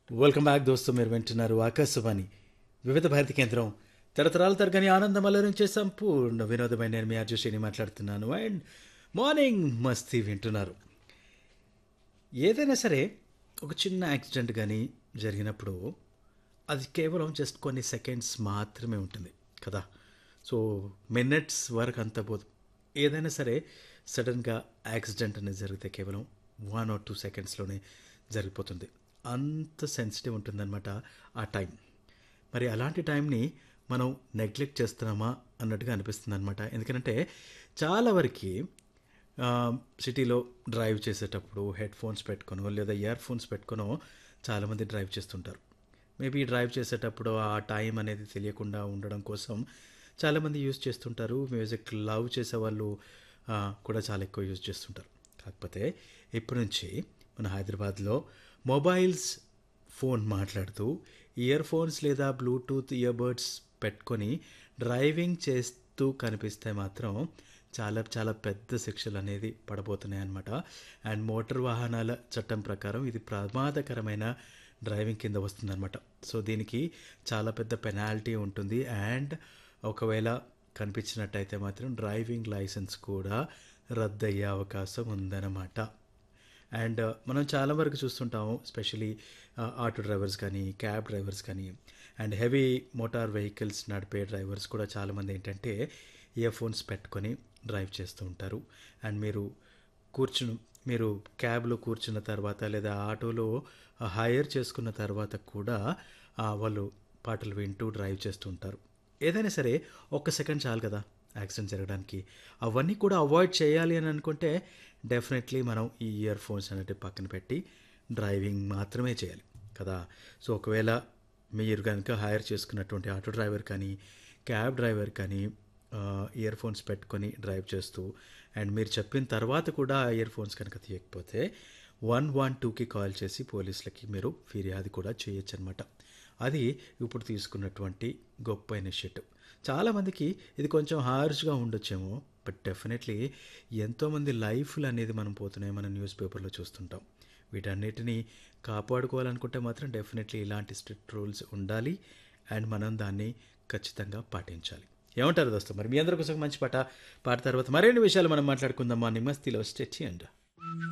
welcome back దోస్తు మీరు వింటున్నారు ఆకాశవాణి వివిధ భారతి కేంద్రం తరతరాల తరగని ఆనందం అలరించే సంపూర్ణ వినోదమైన నేను మీ అర్జుషిని మాట్లాడుతున్నాను అండ్ మార్నింగ్ మస్తీ వింటున్నారు ఏదైనా సరే ఒక చిన్న యాక్సిడెంట్ కానీ జరిగినప్పుడు అది కేవలం జస్ట్ కొన్ని సెకండ్స్ మాత్రమే ఉంటుంది కదా సో మినిట్స్ వరకు అంత పోదు ఏదైనా సరే సడన్గా యాక్సిడెంట్ అనేది జరిగితే కేవలం వన్ ఆర్ టూ సెకండ్స్లోనే జరిగిపోతుంది అంత సెన్సిటివ్ ఉంటుందన్నమాట ఆ టైం మరి అలాంటి టైంని మనం నెగ్లెక్ట్ చేస్తున్నామా అన్నట్టుగా అనిపిస్తుంది అనమాట ఎందుకంటే చాలా వరకు సిటీలో డ్రైవ్ చేసేటప్పుడు హెడ్ ఫోన్స్ పెట్టుకొనో లేదా ఇయర్ ఫోన్స్ పెట్టుకొనో చాలామంది డ్రైవ్ చేస్తుంటారు మేబీ డ్రైవ్ చేసేటప్పుడు ఆ టైం అనేది తెలియకుండా ఉండడం కోసం చాలామంది యూజ్ చేస్తుంటారు మ్యూజిక్ లవ్ చేసే వాళ్ళు ఆ, కూడా చాలా ఎక్కువ యూజ్ చేస్తుంటారు కాకపోతే ఇప్పటి నుంచి మన హైదరాబాద్లో మొబైల్స్ ఫోన్ మాట్లాడుతూ ఇయర్ ఫోన్స్ లేదా బ్లూటూత్ ఇయర్బడ్స్ పెట్టుకొని డ్రైవింగ్ చేస్తూ కనిపిస్తే మాత్రం చాలా చాలా పెద్ద శిక్షలు అనేది పడబోతున్నాయి అన్నమాట అండ్ మోటార్ వాహనాల చట్టం ప్రకారం ఇది ప్రమాదకరమైన డ్రైవింగ్ కింద వస్తుందన్నమాట సో దీనికి చాలా పెద్ద పెనాల్టీ ఉంటుంది అండ్ ఒకవేళ కనిపించినట్టయితే మాత్రం డ్రైవింగ్ లైసెన్స్ కూడా రద్దయ్యే అవకాశం ఉందన్నమాట అండ్ మనం చాలా వరకు చూస్తుంటాము స్పెషలీ ఆటో డ్రైవర్స్ కానీ క్యాబ్ డ్రైవర్స్ కానీ అండ్ హెవీ మోటార్ వెహికల్స్ నడిపే డ్రైవర్స్ కూడా చాలామంది ఏంటంటే ఇయర్ ఫోన్స్ పెట్టుకొని డ్రైవ్ చేస్తూ ఉంటారు అండ్ మీరు కూర్చుని మీరు క్యాబ్లో కూర్చున్న తర్వాత లేదా ఆటోలో హైర్ చేసుకున్న తర్వాత కూడా ఆ, వాళ్ళు పాటలు వింటూ డ్రైవ్ చేస్తూ ఉంటారు ఏదైనా సరే ఒక్క సెకండ్ చాలు కదా యాక్సిడెంట్ జరగడానికి అవన్నీ కూడా అవాయిడ్ చేయాలి అని అనుకుంటే డెఫినెట్లీ మనం ఈ ఇయర్ ఫోన్స్ అనేవి పక్కన పెట్టి డ్రైవింగ్ మాత్రమే చేయాలి కదా సో ఒకవేళ మీరు కనుక హైర్ చేసుకున్నటువంటి ఆటో డ్రైవర్ కానీ క్యాబ్ డ్రైవర్ కానీ ఇయర్ ఫోన్స్ పెట్టుకొని డ్రైవ్ చేస్తూ అండ్ మీరు చెప్పిన తర్వాత కూడా ఆ ఇయర్ ఫోన్స్ కనుక తీయకపోతే వన్ వన్ టూకి కాల్ చేసి పోలీసులకి మీరు ఫిర్యాదు కూడా చేయొచ్చు అనమాట అది ఇప్పుడు తీసుకున్నటువంటి గొప్ప ఇనిషియేటివ్ చాలామందికి ఇది కొంచెం హార్ష్గా ఉండొచ్చేమో బట్ డెఫినెట్లీ ఎంతోమంది లైఫ్లు అనేది మనం పోతున్నాయి మనం న్యూస్ పేపర్లో చూస్తుంటాం వీటన్నిటిని కాపాడుకోవాలనుకుంటే మాత్రం డెఫినెట్లీ ఇలాంటి స్ట్రిక్ట్ రూల్స్ ఉండాలి అండ్ మనం దాన్ని ఖచ్చితంగా పాటించాలి ఏమంటారు దోస్తు మరి మీ అందరి కోసం మంచి పాట పాట తర్వాత మరిన్ని విషయాలు మనం మాట్లాడుకుందాం మా నిమస్తిలో స్టెచ్ అండ్